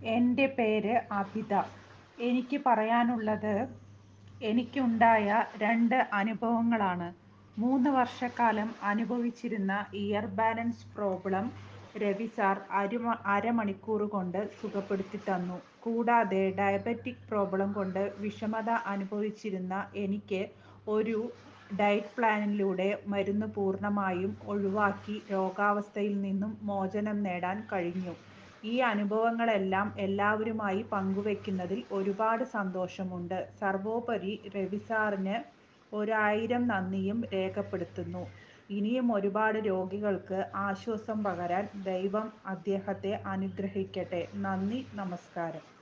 എൻ്റെ പേര് അഭിത എനിക്ക് പറയാനുള്ളത് എനിക്കുണ്ടായ രണ്ട് അനുഭവങ്ങളാണ് മൂന്ന് വർഷക്കാലം അനുഭവിച്ചിരുന്ന ear balance problem Ravi sir അരമണിക്കൂർ കൊണ്ട് സുഖപ്പെടുത്തിത്തന്നു കൂടാതെ ഡയബറ്റിക് പ്രോബ്ലം കൊണ്ട് വിഷമത അനുഭവിച്ചിരുന്ന എനിക്ക് ഒരു ഡയറ്റ് പ്ലാനിലൂടെ മരുന്ന് പൂർണ്ണമായും ഒഴിവാക്കി രോഗാവസ്ഥയിൽ നിന്നും മോചനം നേടാൻ കഴിഞ്ഞു ഈ അനുഭവങ്ങളെല്ലാം എല്ലാവരുമായി പങ്കുവയ്ക്കുന്നതിൽ ഒരുപാട് സന്തോഷമുണ്ട് സർവ്വോപരി രവി സാറിന് ഒരായിരം നന്ദിയും രേഖപ്പെടുത്തുന്നു ഇനിയും ഒരുപാട് രോഗികൾക്ക് ആശ്വാസം പകരാൻ ദൈവം അദ്ദേഹത്തെ അനുഗ്രഹിക്കട്ടെ നന്ദി നമസ്കാരം